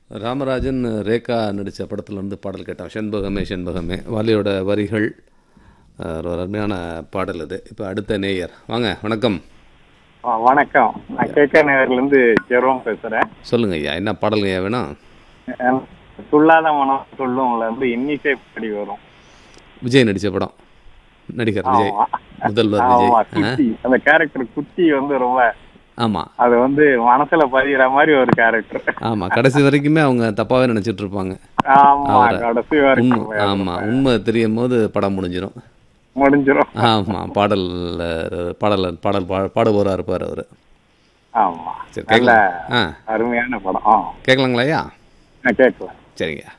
ராமராஜன் ரேகா நடித்த படத்துல இருந்து பாடல் கேட்டோம் செண்பகமே செண்பகமே வாலியோட வரிகள் அஹ், ஒரு அருமையான பாடல் இது இப்போ அடுத்த நேயர் வாங்க வணக்கம் ஆ, வணக்கம் நான் கேகே நகர்ல இருந்து ஜெரோம் பேசுறேன் சொல்லுங்க ஐயா என்ன பாடல் ஐயா வேணும் அஹ், துள்ளாத மனம் சொல்லும்ல இருந்து இன்னிசை படி வரும் விஜய் நடித்த படம் நடிகர் விஜய் ஆமா. முதல்வர் ஆமா விஜய் ஆ? குட்டி அந்த கேரக்டர் குட்டி வந்து ரொம்ப ஆமாம் அது வந்து மனசுல பதிகிற மாதிரி ஒரு கேரக்டர் ஆமாம் கடைசி வரைக்குமே அவங்க தப்பாகவே நினச்சிட்டு இருப்பாங்க ஆமா அவரை- கடைசி உண்மை வரைக்கும் ஆமாம் உண்மை தெரியும் போது படம் முடிஞ்சிடும் முடிஞ்சிரும் ஆமாம் பாடல் பாடல் பாடல் பா பாடுபவராக இருப்பார் அவர் ஆமா சரி நல்ல கேட்கலாம் ஆ அருமையான படம் ஆ கேட்கலாங்களா ஐயா நான் கேட்கலாம் சரிங்க